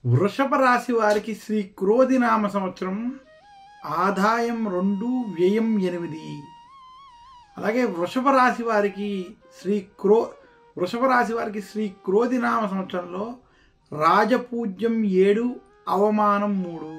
వృషభ రాశి వారికి శ్రీ క్రోధినామ సంవత్సరం ఆదాయం రెండు వ్యయం ఎనిమిది అలాగే వృషభ రాశి వారికి శ్రీ క్రో వృషభ రాశి వారికి శ్రీ క్రోధినామ సంవత్సరంలో రాజపూజ్యం ఏడు అవమానం మూడు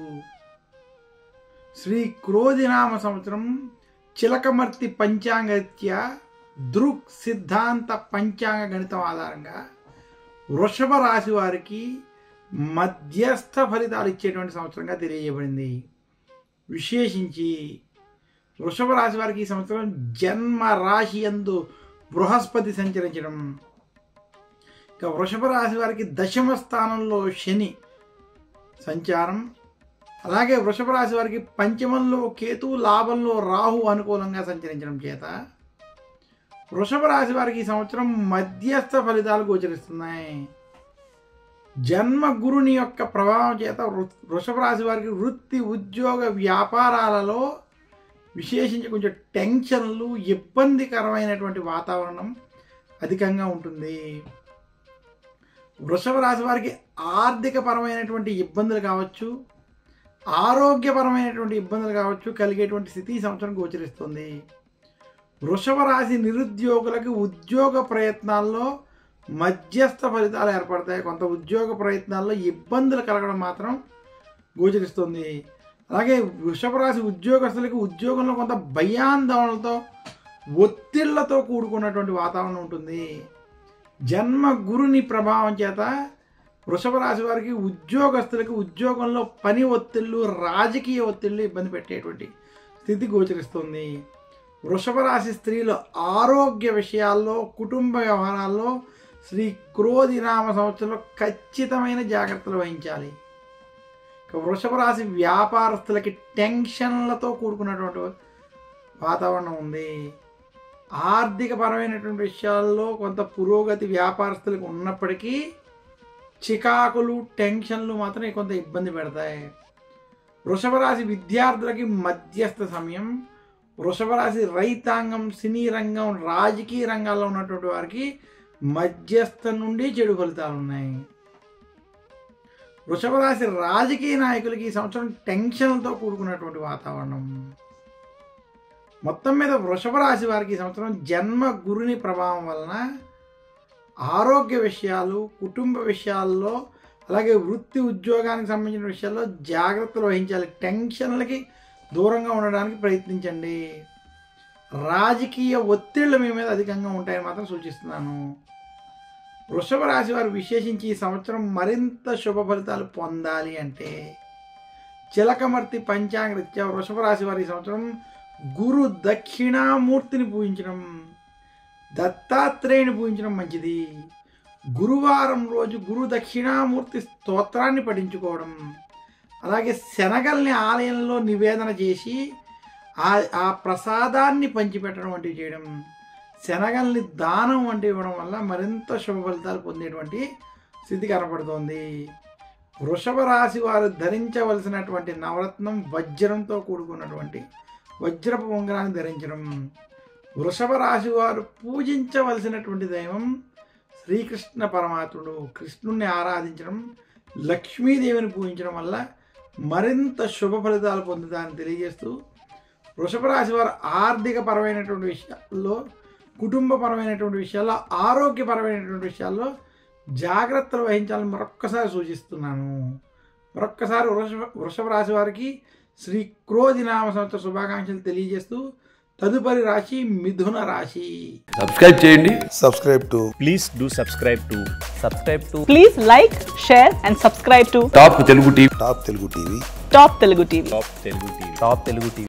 శ్రీ క్రోధినామ సంవత్సరం చిలకమర్తి పంచాంగత్య దృక్ సిద్ధాంత పంచాంగ గణితం ఆధారంగా వృషభ రాశి వారికి మధ్యస్థ ఫలితాలు ఇచ్చేటువంటి సంవత్సరంగా తెలియజేయబడింది విశేషించి వృషభ రాశి వారికి ఈ సంవత్సరం జన్మ రాశి యందు బృహస్పతి సంచరించడం ఇక వృషభ రాశి వారికి దశమ స్థానంలో శని సంచారం అలాగే వృషభ రాశి వారికి పంచమంలో కేతు లాభంలో రాహు అనుకూలంగా సంచరించడం చేత వృషభ రాశి వారికి ఈ సంవత్సరం మధ్యస్థ ఫలితాలు గోచరిస్తున్నాయి జన్మ గురుని యొక్క ప్రభావం చేత వృ- వృషభ రాశి వారికి వృత్తి ఉద్యోగ వ్యాపారాలలో విశేషించి కొంచెం టెన్షన్లు ఇబ్బందికరమైనటువంటి వాతావరణం అధికంగా ఉంటుంది వృషభ రాశి వారికి ఆర్థిక పరమైనటువంటి ఇబ్బందులు కావచ్చు ఆరోగ్యపరమైనటువంటి ఇబ్బందులు కావచ్చు కలిగేటువంటి స్థితి ఈ సంవత్సరం గోచరిస్తుంది వృషభ రాశి నిరుద్యోగులకి ఉద్యోగ ప్రయత్నాల్లో మధ్యస్థ ఫలితాలు ఏర్పడతాయి కొంత ఉద్యోగ ప్రయత్నాల్లో ఇబ్బందులు కలగడం మాత్రం గోచరిస్తుంది అలాగే వృషభ రాశి ఉద్యోగస్తులకి ఉద్యోగంలో కొంత భయాందోళనలతో ఒత్తిళ్లతో కూడుకున్నటువంటి వాతావరణం ఉంటుంది జన్మ గురుని ప్రభావం చేత వృషభ రాశి వారికి ఉద్యోగస్తులకి ఉద్యోగంలో పని ఒత్తిళ్ళు రాజకీయ ఒత్తిళ్ళు ఇబ్బంది పెట్టేటువంటి స్థితి గోచరిస్తుంది వృషభ రాశి స్త్రీలు ఆరోగ్య విషయాల్లో కుటుంబ వ్యవహారాల్లో శ్రీ క్రోధి నామ సంవత్సరంలో ఖచ్చితమైన జాగ్రత్తలు వహించాలి ఇక వృషభ రాశి వ్యాపారస్తులకి టెన్షన్లతో కూడుకున్నటువంటి వాతావరణం ఉంది ఆర్థిక పరమైనటువంటి విషయాల్లో కొంత పురోగతి వ్యాపారస్తులకు ఉన్నప్పటికీ చికాకులు టెన్షన్లు మాత్రం కొంత ఇబ్బంది పెడతాయి వృషభ రాశి విద్యార్థులకి మధ్యస్థ సమయం వృషభ రాశి రైతాంగం సినీ రంగం రాజకీయ రంగాల్లో ఉన్నటువంటి వారికి మధ్యస్థ నుండి చెడు ఫలితాలు ఉన్నాయి వృషభ రాశి రాజకీయ నాయకులకి ఈ సంవత్సరం టెన్షన్లతో కూడుకున్నటువంటి వాతావరణం మొత్తం మీద వృషభ రాశి వారికి ఈ సంవత్సరం జన్మ గురుని ప్రభావం వలన ఆరోగ్య విషయాలు కుటుంబ విషయాల్లో అలాగే వృత్తి ఉద్యోగానికి సంబంధించిన విషయాల్లో జాగ్రత్తలు వహించాలి టెన్షన్లకి దూరంగా ఉండడానికి ప్రయత్నించండి రాజకీయ ఒత్తిళ్లు మీ మీద అధికంగా ఉంటాయని మాత్రం సూచిస్తున్నాను వృషభ రాశి వారు విశేషించి ఈ సంవత్సరం మరింత శుభ ఫలితాలు పొందాలి అంటే చిలకమర్తి పంచాంగరీత్యా వృషభ రాశి వారి ఈ సంవత్సరం గురు దక్షిణామూర్తిని పూజించడం దత్తాత్రేయుని పూజించడం మంచిది గురువారం రోజు గురు దక్షిణామూర్తి స్తోత్రాన్ని పఠించుకోవడం అలాగే శనగల్ని ఆలయంలో నివేదన చేసి ఆ ఆ ప్రసాదాన్ని పంచిపెట్టడం వంటివి చేయడం శనగల్ని దానం వంటివి ఇవ్వడం వల్ల మరింత శుభ ఫలితాలు పొందేటువంటి స్థితి కనపడుతోంది వృషభ రాశి వారు ధరించవలసినటువంటి నవరత్నం వజ్రంతో కూడుకున్నటువంటి వజ్రపు ఉంగరాన్ని ధరించడం వృషభ రాశి వారు పూజించవలసినటువంటి దైవం శ్రీకృష్ణ పరమాత్ముడు కృష్ణుణ్ణి ఆరాధించడం లక్ష్మీదేవిని పూజించడం వల్ల మరింత శుభ ఫలితాలు పొందుతారని తెలియజేస్తూ వృషభ రాశి వారు ఆర్థిక పరమైనటువంటి విషయాల్లో కుటుంబపరమైనటువంటి విషయాల్లో ఆరోగ్యపరమైనటువంటి విషయాల్లో జాగ్రత్తలు వహించాలని మరొక్కసారి సూచిస్తున్నాను మరొక్కసారి వృషభ వృషభ రాశి వారికి శ్రీ క్రోధి నామ సంవత్సర శుభాకాంక్షలు తెలియజేస్తూ తదుపరి రాశి మిథున రాశి సబ్స్క్రైబ్ చేయండి subscribe to please do subscribe to subscribe to Please like, share, and subscribe to top Telugu TV Top Telugu TV. Top Telugu TV. top telugu tv top telugu tv